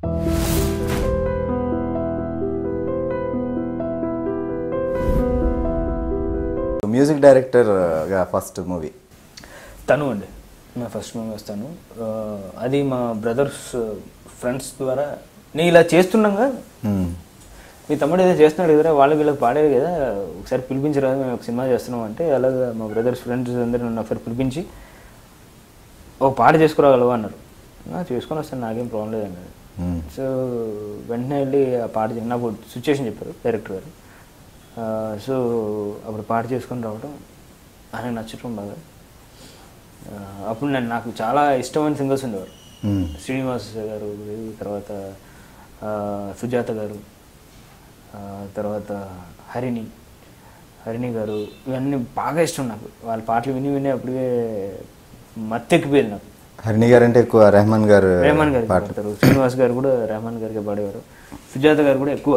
Music డైరెక్టర్గా first movie తను అండి నా ఫస్ట్ మూవీ వస్తాను ఆ, అది మా బ్రదర్స్ ఫ్రెండ్స్ ద్వారా నేను ఇలా చేస్తుండగా మీ తమ్ముడు ఏదో చేస్తున్నాడు కదరా వాళ్ళు వీళ్ళకి పాడేది కదా ఒకసారి పిలిపించరా మేము ఒక సినిమా చేస్తున్నాం అంటే అలాగా మా బ్రదర్స్ ఫ్రెండ్స్ అందరూ నన్ను ఒకసారి పిలిపించి ఓ పాట చేసుకురాగలవా అన్నారు "ఆ, చేసుకొని వస్తాను నాకేం ప్రాబ్లం లేదన్నారు సో వెంటనే వెళ్ళి ఆ పాట చే- నాకు సిచ్యువేషన్ చెప్పారు డైరెక్టర్ గారు ఆ, సో అప్పుడు పాట చేసుకొని రావడం ఆయనకు నచ్చటం బాగా ఆ, అప్పుడు నేను నాకు చాలా ఇష్టమైన సింగర్స్ ఉండేవారు శ్రీనివాస్ గారు తర్వాత ఆ, సుజాత గారు ఆ, తర్వాత హరిణి హరిణి గారు ఇవన్నీ బాగా ఇష్టం నాకు వాళ్ళ పాటలు విని విని అప్పుడే మత్తెక్కిపోయింది నాకు హరిణి గారు అంటే ఎక్కువ రెహమాన్ గారు రెహమాన్ గారికి పాడతారు శ్రీనివాస్ గారు కూడా రెహమాన్ గారికి పాడేవారు సుజాత గారు కూడా ఎక్కువ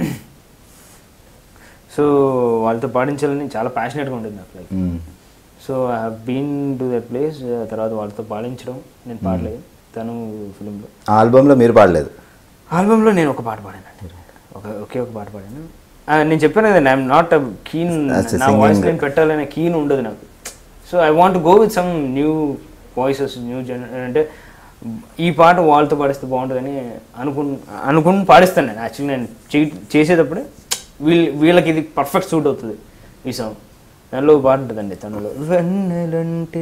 సో వాళ్ళతో పాడించాలని చాలా ప్యాషనెట్గా ఉండేది నాకు like hmm. So I have been to that place తర్వాత వాళ్ళతో పాడించడం నేను పాడలేదు తను ఫిలింలో ఆ ఆల్బంలో మీరు పాడలేదు ఆల్బంలో నేను ఒక పాట పాడాను ఒక ఒకే ఒక పాట పాడాను ఆ, నేను చెప్పాను కదా I'm not keen As a నా singing- వాయిస్ నేను పెట్టాలనే కీన్ ఉండదు నాకు so I want go with some new voices new జన అంటే ఈ పాట వాళ్ళతో పాడిస్తే బాగుంటుందని అనుకుని అనుకుని పాడిస్తాను నేను యాక్చువల్లీ నేను చే- చేసేటప్పుడే వీళ్ళ వీళ్ళకి ఇది పర్ఫెక్ట్ సూట్ అవుతుంది ఈ సాంగ్ దానిలో ఒక పాట ఉంటుందండి తనలో వెన్నెలంటే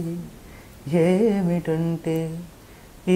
ఏమిటంటే ఈ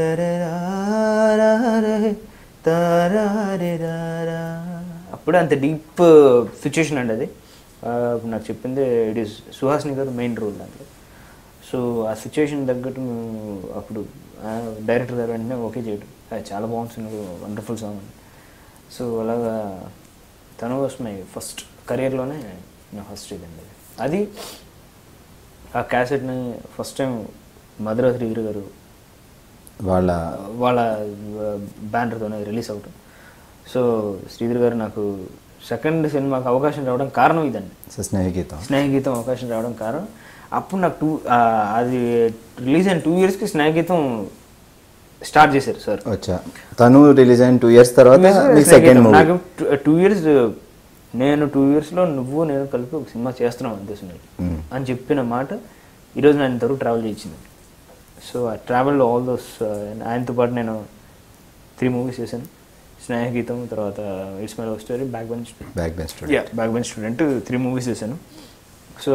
దరరారే తారారే రారా. అప్పుడే అంత డీప్ సిచ్యుయేషన్ అండి అది ఆ, ఇప్పుడు నాకు చెప్పింది it is Suhasini garu main role దాంట్లో సో ఆ సిచ్యుయేషన్ తగ్గట్టు మేము అప్పుడు డైరెక్టర్ గారు వెంటనే ఓకే చేయడం అది చాలా బాగుంటుంది వండర్ఫుల్ సాంగ్ అని సో అలాగా తను వాస్ మై ఫస్ట్ కెరియర్లోనే నా ఫస్ట్ ఇదండి అది ఆ క్యాసెట్ని ఫస్ట్ టైం మధుర శ్రీగిరి గారు వాళ్ళ వాళ్ళ బ్యానర్తోనే రిలీజ్ అవటం సో శ్రీధర్ గారు నాకు సెకండ్ సినిమాకి అవకాశం రావడం కారణం ఇదండి సో స్నేహగీతం స్నేహగీతం అవకాశం రావడం కారణం అప్పుడు నాకు టూ అది రిలీజ్ అయిన టూ ఇయర్స్కి స్నేహగీతం స్టార్ట్ చేశారు సార్ వచ్చా తను రిలీజ్ అయిన టూ ఇయర్స్ తర్వాత మీకు సెకండ్ మూవీ నాకు టూ ఇయర్స్ నేను టూ ఇయర్స్లో నువ్వు నేను కలిపి ఒక సినిమా చేస్తున్నాం అంతే సునీల్ మ్మ్. అని చెప్పిన మాట ఈరోజు నేను ఇంతవరకు ట్రావెల్ చేయించింది సో ఆ ట్రావెల్లో ఆల్ దోస్ ఆయనతో పాటు నేను త్రీ మూవీస్ చేశాను స్నేహగీతం తర్వాత it's my love story back bench back bench yeah back bench student three movies చేశాను సో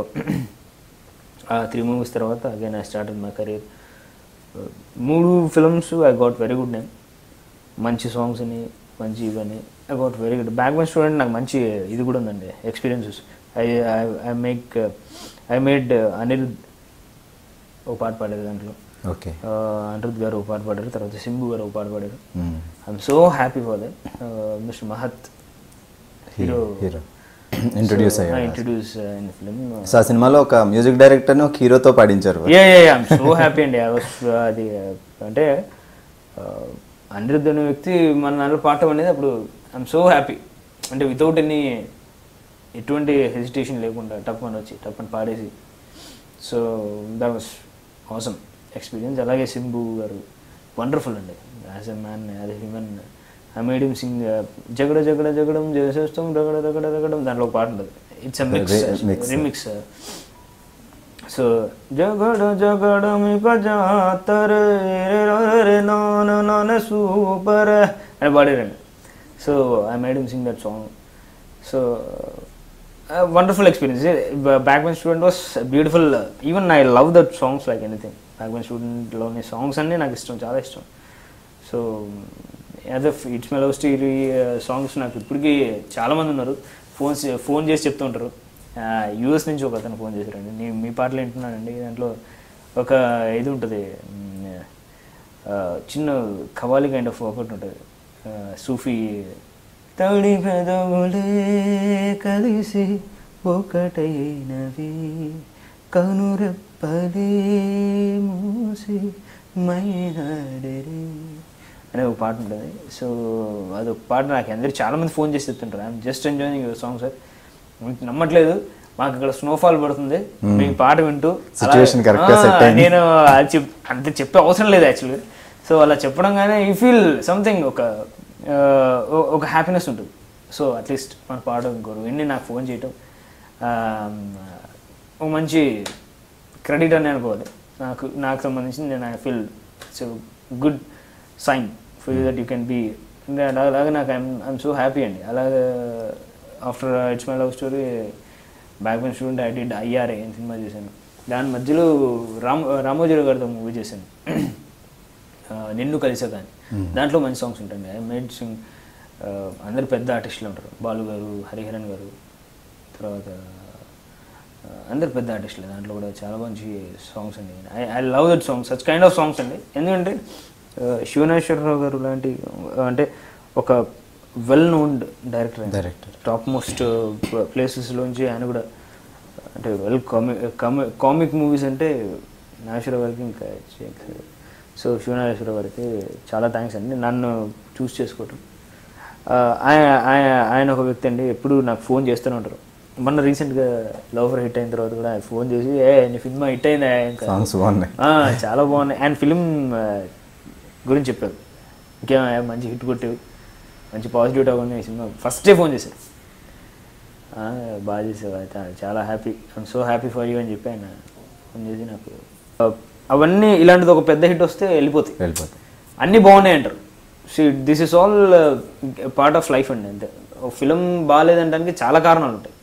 ఆ త్రీ మూవీస్ తర్వాత again I started my career మూడు films I got very good name మంచి సాంగ్స్ అని మంచి ఇవన్నీ I got very good back bench student నాకు మంచి ఇది కూడా ఉందండి experiences I I make I made Anirudh ఒక పాట పాడారు దాంట్లో ఓకే ఆ, అనిరుద్ గారు ఒక పాట పాడారు తర్వాత సింబు గారు ఒక పాట పాడారు I'm so happy for that mister Mahat hero hero introduce అయ్యాడు ఇంట్రడ్యూస్ ఇన్ ఫిలిం సో ఆ సినిమాలో ఒక మ్యూజిక్ డైరెక్టర్ని ఒక హీరోతో పాడించారు ఏ ఐఎమ్ సో హ్యాపీ అండి ఐ వాస్ అది అంటే uh, అనిరుద్ధ్ అనే వ్యక్తి మన దాంట్లో పాడటం అనేది అప్పుడు ఐఎమ్ సో హ్యాపీ అంటే వితౌట్ ఎనీ ఎటువంటి హెసిటేషన్ లేకుండా టప్ అని వచ్చి టప్ అని పాడేసి so that was awesome experience అలాగే సింబు గారు వండర్ఫుల్ అండి as a man as a human I made him sing Jagada Jagada జగడం చేసేస్తాం రగడ రగడ రగడం దాంట్లో ఒక పాట ఉంటుంది it's a mix Re- mix. Remix so Jagada జగడమిక జాతర నాన నాన సూపర్ అని పాడారండి so I made him sing that song so wonderful experience back bench student was beautiful even I love that songs like anything back bench స్టూడెంట్లోని songs అన్నీ నాకు ఇష్టం చాలా ఇష్టం so as a it's my love story songs నాకు ఇప్పటికీ చాలామంది ఉన్నారు ఫోన్ ఫోన్ చేసి చెప్తూ ఉంటారు యూఎస్ నుంచి ఒక అతను ఫోన్ చేశారండి నేను మీ పాటలు వింటున్నానండి దాంట్లో ఒక ఇది ఉంటుంది మ్, ఆ, చిన్న కవాలి కైండ్ ఆఫ్ ఒకటి ఉంటుంది ఆ, సూఫీ తడి పెదవులే కలిసి ఒకటైనవి కనురెప్పలే మూసి మైనాడరే అనే ఒక పాట ఉంటుంది సో అదొక పాట నాకు అందరు చాలా మంది ఫోన్ చేసి చెప్తుంటారు I'm just enjoying your song sir మీకు నమ్మట్లేదు మాకు ఇక్కడ స్నోఫాల్ పడుతుంది మీ పాట వింటూ అలా- Situation correct గా ఆ, set అయింది. నేను అది చెప్ అంత చెప్పే అవసరం లేదు యాక్చువల్గా సో అలా చెప్పడంగానే యూ ఫీల్ సంథింగ్ ఒక ఆ, ఓ- ఒక హ్యాపీనెస్ ఉంటుంది సో అట్లీస్ట్ మన పాడడం ఇంకోరు వెండి నాకు ఫోన్ చేయటం ఆ, ఒక మంచి క్రెడిట్ అని అనుకోవాలి నాకు నాకు సంబంధించి నేను I feel it's good sign for you that you can be అలాగే నాకు ఐమ్ ఐఎమ్ సో హ్యాపీ అండి అలాగే after it's my love story back bench student I did Ira అని సినిమా చేశాను దాని మధ్యలో రామ్ రామోజీరావు గారితో మూవీ చేశాను ఆ, నిన్ను కలిసా కానీ దాంట్లో మంచి సాంగ్స్ ఉంటాయండి ఐ మేడ్ సింగ్ అందరు పెద్ద ఆర్టిస్టులు ఉంటారు బాలు గారు హరిహరన్ గారు తర్వాత ఆ, అందరు పెద్ద ఆర్టిస్టులు దాంట్లో కూడా చాలా మంచి సాంగ్స్ అండి I I love that songs such kind of songs అండి ఎందుకంటే ఆ, శివనాశ్వరరావు గారు లాంటి ఆ, అంటే ఒక well known director Director. Top most ప్లేసెస్లోంచి ఆయన కూడా అంటే వెల్ కామిక్ కామిక్ మూవీస్ అంటే నాగేశ్వరరావు గారికి ఇంకా సో శివనాగేశ్వరరావు గారికి చాలా థ్యాంక్స్ అండి నన్ను చూస్ చేసుకోవటం ఆ, ఆయన ఆయన ఆయన ఒక వ్యక్తి అండి ఎప్పుడు నాకు ఫోన్ చేస్తూనే ఉంటారు మొన్న రీసెంట్గా లవ్ ఫర్ హిట్ అయిన తర్వాత కూడా ఆయన ఫోన్ చేసి ఏ నీ సినిమా హిట్ అయిందా ఇంకా సాంగ్స్ బాగున్నాయి ఆ, చాలా బాగున్నాయి అండ్ ఫిలిం గురించి చెప్పారు ఇంకేమయ్యా మంచి హిట్ కొట్టేవి మంచి పాజిటివ్ అవ్వని సినిమా ఫస్టే ఫోన్ చేశారు ఆ, బాగా చేసావు అయితే చాలా happy I'm so happy for you అని చెప్పి ఆయన ఫోన్ చేసి నాకు ఆ, అవన్నీ ఇలాంటిది ఒక పెద్ద హిట్ వస్తే వెళ్ళిపోతాయి వెళ్ళిపోతాయి అన్నీ బాగున్నాయి అంటారు see this is all part of life అండి అంతే ఒక ఫిలిం బాగాలేదంటానికి చాలా కారణాలు ఉంటాయి